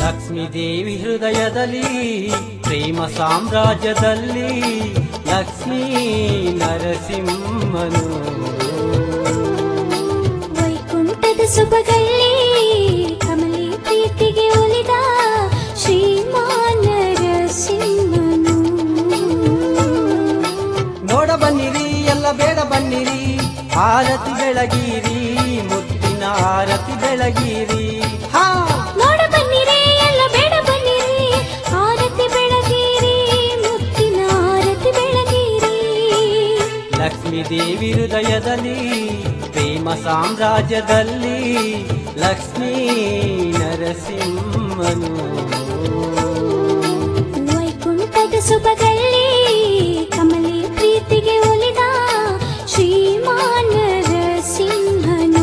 ಲಕ್ಷ್ಮೀ ದೇವಿ ಹೃದಯದಲ್ಲಿ ಪ್ರೇಮ ಸಾಮ್ರಾಜ್ಯದಲ್ಲಿ ಲಕ್ಷ್ಮೀ ನರಸಿಂಹನು ವೈಕುಂಠದ ಸುಬಗಲ್ಲಿ ಕಮಲಿ ಪ್ರೀತಿಗೆ ಒಲಿದ ಶ್ರೀಮಾನರ ಸಿಂಹನು ನೋಡ ಬನ್ನಿರಿ ಎಲ್ಲ ಬೇಡ ಬನ್ನಿರಿ ಆರತಿ ಬೆಳಗಿರಿ ಮುತ್ತಿನ ಆರತಿ ಬೆಳಗಿರಿ ಹಾ ನೋಡ ಬನ್ನಿರಿ ಎಲ್ಲ ಬೇಡ ಬನ್ನಿರಿ ಆರತಿ ಬೆಳಗಿರಿ ಮುತ್ತಿನ ಆರತಿ ಬೆಳಗಿರಿ ಲಕ್ಷ್ಮೀ ದೇವಿ ಹೃದಯದಲ್ಲಿ ಪ್ರೇಮ ಸಾಮ್ರಾಜ್ಯದಲ್ಲಿ ಲಕ್ಷ್ಮೀ ನರಸಿಂಹನು ವೈಕುಂಠದ ಸುಬಗಲ್ಲಿ ಕಮಲಿ ಪ್ರೀತಿಗೆ ಒಲಿದ ಶ್ರೀಮಾನರ ಸಿಂಹನು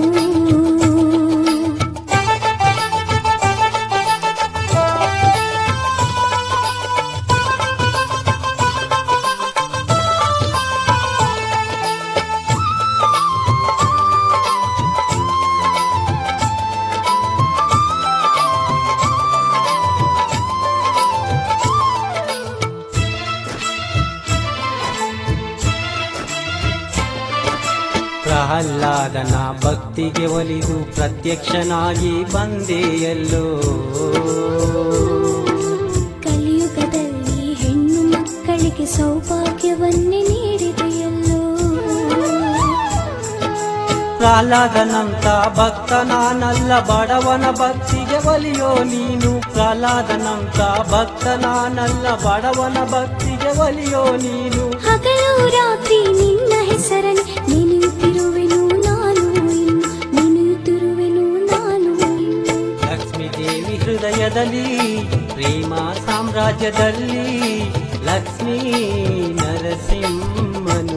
ಪ್ರಹ್ಲಾದನ ಭಕ್ತಿಗೆ ಒಲಿದು ಪ್ರತ್ಯಕ್ಷನಾಗಿ ಬಂದೆಯಲ್ಲೋ ಕಲಿಯುಗದಲ್ಲಿ ಹೆಣ್ಣು ಮಕ್ಕಳಿಗೆ ಸೌಭಾಗ್ಯವನ್ನೇ ನೀಡಿದೆಯಲ್ಲೋ ಪ್ರಹ್ಲಾದನಂತ ಭಕ್ತ ನಾನಲ್ಲ ಬಡವನ ಭಕ್ತಿಗೆ ಒಲಿಯೋ ನೀನು ಪ್ರಹ್ಲಾದನಂತ ಭಕ್ತ ನಾನಲ್ಲ ಬಡವನ ಭಕ್ತಿಗೆ ಒಲಿಯೋ ನೀನು ಹಗಲು ರಾತ್ರಿ ನಿನ್ನ ಹೆಸರನ್ನು ನೆನೆಯುತ್ತಿರುವೆನು ನಾನು ಇನ್ನು ನೆನೆಯುತ್ತಿರುವೆನು ನಾನು ಇನ್ನು ಲಕ್ಷ್ಮೀ ದೇವಿ ಹೃದಯದಲ್ಲಿ ಪ್ರೇಮ ಸಾಮ್ರಾಜ್ಯದಲ್ಲಿ ಲಕ್ಷ್ಮೀ ನರಸಿಂಹನು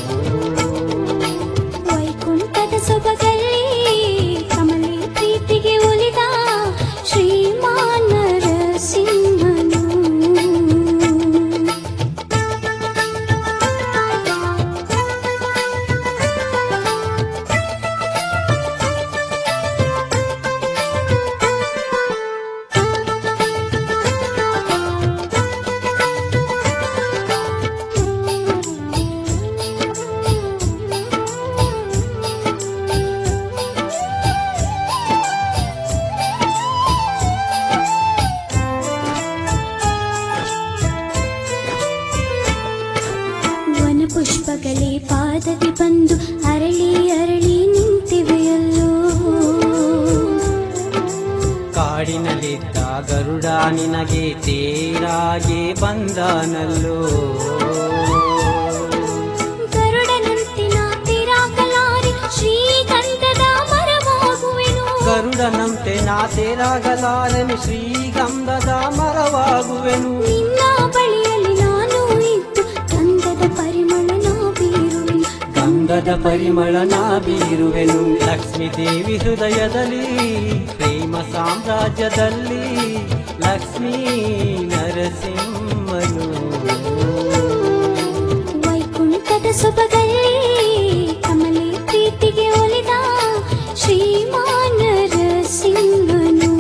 ವೈಕುಂಠದ ಸೊಬಗಲ್ಲಿ ಕಮಲಿ ಪ್ರೀತಿಗೆ ಒಲಿದ ಶ್ರೀಮಾನರ ಸಿಂಹನು ವನ ಪುಷ್ಪಗಳೇ ಪಾದಕ್ಕೆ ಬಂದು ಅರಳಿ ಅರಳಿ ನಿಂತಿವೆಯಲ್ಲೋ ಕಾಡಿನಲ್ಲಿದ್ದ ಗರುಡ ನಿನಗೆ ತೇರಾಗೆ ಬಂದನಲ್ಲೋ ಗರುಡನಂತೆ ನಾ ತಿರಾಕಲಾರಿ ಶ್ರೀಗಂಧದ ಮರವಾಗುವೆನು ಗರುಡನಂತೆ ನಾ ತೇರಾಗಲಾರನು ಶ್ರೀಗಂಧದ ಮರವಾಗುವೆನು ನಿನ್ನ ಬಳಿಯಲ್ಲಿ ನಾನು ಇದ್ದು ಗಂಧದ ಪರಿಮಳ ನಾ ಬೀರುವೆನು ಗಂಧದ ಪರಿಮಳ ನಾ ಬೀರುವೆನು ಲಕ್ಷ್ಮೀ ದೇವಿ ಹೃದಯದಲ್ಲಿ ಪ್ರೇಮ ಸಾಮ್ರಾಜ್ಯದಲ್ಲಿ ಲಕ್ಷ್ಮೀ ನರಸಿಂಹನು ವೈಕುಂಠದ ಸೊಬಗಲ್ಲಿ ಕಮಲಿ ಪ್ರೀತಿಗೆ ಒಲಿದ ಶ್ರೀಮಾನರ ಸಿಂಹನು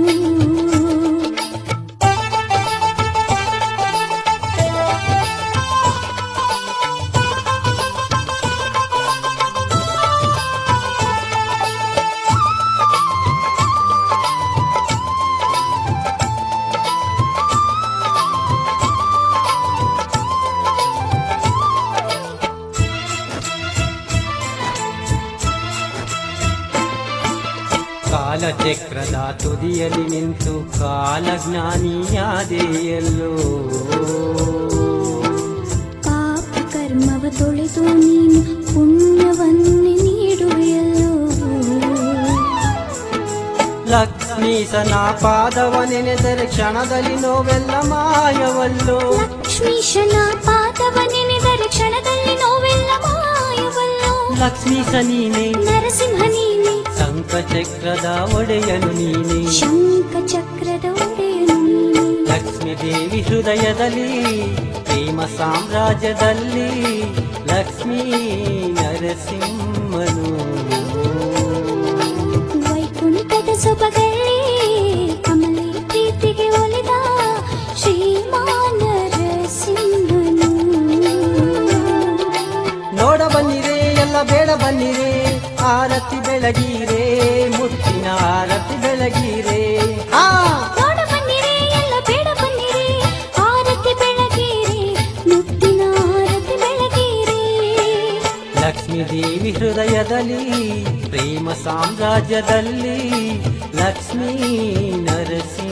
ಕಾಲಚಕ್ರದ ತುದಿಯಲ್ಲಿ ನಿಂತು ಕಾಲಜ್ಞಾನಿಯಾದೆಯಲ್ಲೋ ಪಾಪ ಕರ್ಮವ ತೊಳೆದು ನೀನು ಪುಣ್ಯವನ್ನೇ ನೀಡುವೆಯಲ್ಲೋ ಲಕ್ಷ್ಮೀಸನ ಪಾದವ ನೆನೆದರೆ ಕ್ಷಣದಲ್ಲಿ ನೋವೆಲ್ಲ ಮಾಯವಲ್ಲೋ ಲಕ್ಷ್ಮೀಶನ ಪಾದವ ನೆನೆದರೆ ಕ್ಷಣದಲ್ಲಿ ನೋವೆಲ್ಲ ಮಾಯವಲ್ಲೋ ಲಕ್ಷ್ಮೀಸ ನೀನೆ ನರಸಿಂಹ ನೀನೆ ಶಂಖಚಕ್ರದ ಒಡೆಯನು ನೀನೆ ಶಂಖ ಚಕ್ರದ ಒಡೆಯನು ನೀನೆ ಲಕ್ಷ್ಮೀ ದೇವಿ ಹೃದಯದಲ್ಲಿ ಪ್ರೇಮ ಸಾಮ್ರಾಜ್ಯದಲ್ಲಿ ಲಕ್ಷ್ಮೀ ನರಸಿಂಹನು ವೈಕುಂಠದ ಸೊಬಗಲ್ಲಿ ಕಮಲಿ ಆರತಿ ಬೆಳಗಿರೆ ಆ ನೋಡ ಬನ್ನಿರಿ ಎಲ್ಲ ಬೇಡ ಬನ್ನಿರಿ ಆರತಿ ಬೆಳಗೀರಿ ಮುತ್ತಿನ ಆರತಿ ಬೆಳಗೀರಿ ಲಕ್ಷ್ಮೀ ದೇವಿ ಹೃದಯದಲ್ಲಿ ಪ್ರೇಮ ಸಾಮ್ರಾಜ್ಯದಲ್ಲಿ ಲಕ್ಷ್ಮೀ ನರಸಿ